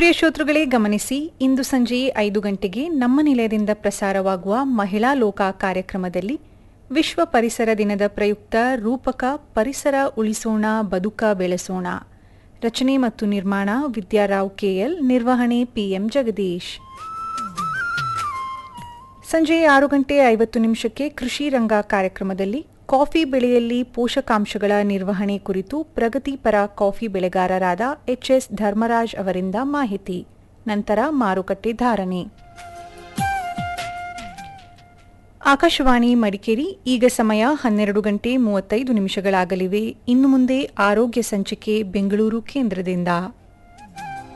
ಪ್ರಿಯ ಶ್ರೋತೃಗಳೇ ಗಮನಿಸಿ ಇಂದು ಸಂಜೆ ಐದು ಗಂಟೆಗೆ ನಮ್ಮ ನಿಲಯದಿಂದ ಪ್ರಸಾರವಾಗುವ ಮಹಿಳಾ ಲೋಕ ಕಾರ್ಯಕ್ರಮದಲ್ಲಿ ವಿಶ್ವ ಪರಿಸರ ದಿನದ ಪ್ರಯುಕ್ತ ರೂಪಕ ಪರಿಸರ ಉಳಿಸೋಣ ಬದುಕ ಬೆಳೆಸೋಣ ರಚನೆ ಮತ್ತು ನಿರ್ಮಾಣ ವಿದ್ಯಾರಾವ್ ಕೆಎಲ್ ನಿರ್ವಹಣೆ ಪಿಎಂ ಜಗದೀಶ್ ಸಂಜೆ ಆರು ಗಂಟೆ ಐವತ್ತು ನಿಮಿಷಕ್ಕೆ ಕೃಷಿ ರಂಗ ಕಾರ್ಯಕ್ರಮದಲ್ಲಿ ಕಾಫಿ ಬೆಳೆಯಲ್ಲಿ ಪೋಷಕಾಂಶಗಳ ನಿರ್ವಹಣೆ ಕುರಿತು ಪ್ರಗತಿಪರ ಕಾಫಿ ಬೆಳೆಗಾರರಾದ ಎಚ್ಎಸ್ ಧರ್ಮರಾಜ್ ಅವರಿಂದ ಮಾಹಿತಿ ನಂತರ ಮಾರುಕಟ್ಟೆ ಧಾರಣೆ ಆಕಾಶವಾಣಿ ಮಡಿಕೇರಿ ಈಗ ಸಮಯ ಹನ್ನೆರಡು ಗಂಟೆ ಮೂವತ್ತೈದು ನಿಮಿಷಗಳಾಗಲಿವೆ ಇನ್ನು ಮುಂದೆ ಆರೋಗ್ಯ ಸಂಚಿಕೆ ಬೆಂಗಳೂರು ಕೇಂದ್ರದಿಂದ